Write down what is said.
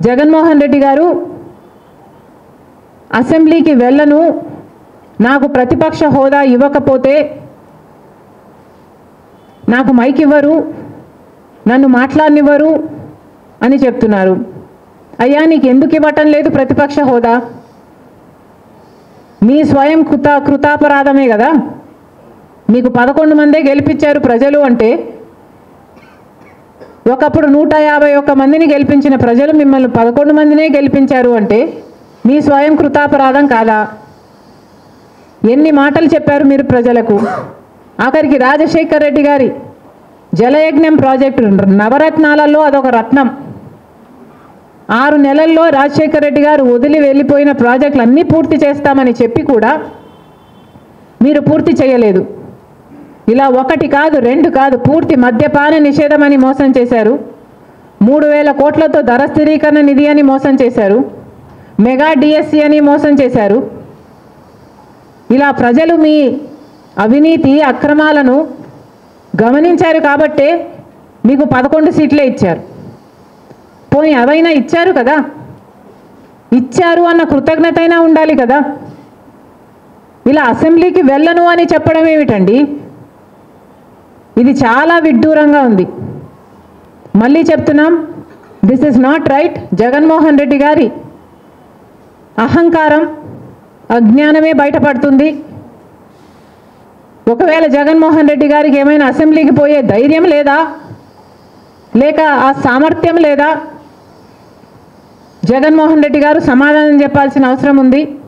జగన్మోహన్ రెడ్డి గారు అసెంబ్లీకి వెళ్ళను నాకు ప్రతిపక్ష హోదా ఇవ్వకపోతే నాకు మైక్ ఇవ్వరు నన్ను మాట్లాడనివ్వరు అని చెప్తున్నారు అయ్యా నీకు ఎందుకు ఇవ్వటం లేదు ప్రతిపక్ష హోదా మీ స్వయం కృత కృతాపరాధమే కదా మీకు పదకొండు మందే గెలిపించారు ప్రజలు అంటే ఒకప్పుడు నూట యాభై ఒక్క మందిని గెలిపించిన ప్రజలు మిమ్మల్ని పదకొండు మందినే గెలిపించారు అంటే మీ స్వయం కృతాపరాధం కాదా ఎన్ని మాటలు చెప్పారు మీరు ప్రజలకు ఆఖరికి రాజశేఖర్ రెడ్డి గారి జలయజ్ఞం ప్రాజెక్టు నవరత్నాలలో అదొక రత్నం ఆరు నెలల్లో రాజశేఖర రెడ్డి గారు వదిలి వెళ్ళిపోయిన ప్రాజెక్టులు అన్నీ పూర్తి చేస్తామని చెప్పి కూడా మీరు పూర్తి చేయలేదు ఇలా ఒకటి కాదు రెండు కాదు పూర్తి మద్యపాన నిషేధం అని మోసం చేశారు మూడు వేల కోట్లతో ధర స్థిరీకరణ నిధి అని మోసం చేశారు మెగా డిఎస్సి అని మోసం చేశారు ఇలా ప్రజలు మీ అవినీతి అక్రమాలను గమనించారు కాబట్టే మీకు పదకొండు సీట్లే ఇచ్చారు పోనీ అవైనా ఇచ్చారు కదా ఇచ్చారు అన్న కృతజ్ఞత అయినా ఉండాలి కదా ఇలా అసెంబ్లీకి వెళ్ళను అని చెప్పడం ఏమిటండి ఇది చాలా విడ్డూరంగా ఉంది మళ్ళీ చెప్తున్నాం this is not right Jaganmohan Reddy గారి అహంకారం అజ్ఞానమే బయటపడుతుంది ఒకవేళ జగన్మోహన్ రెడ్డి గారికి ఏమైనా అసెంబ్లీకి పోయే ధైర్యం లేదా లేక ఆ సామర్థ్యం లేదా జగన్మోహన్ రెడ్డి గారు సమాధానం చెప్పాల్సిన అవసరం ఉంది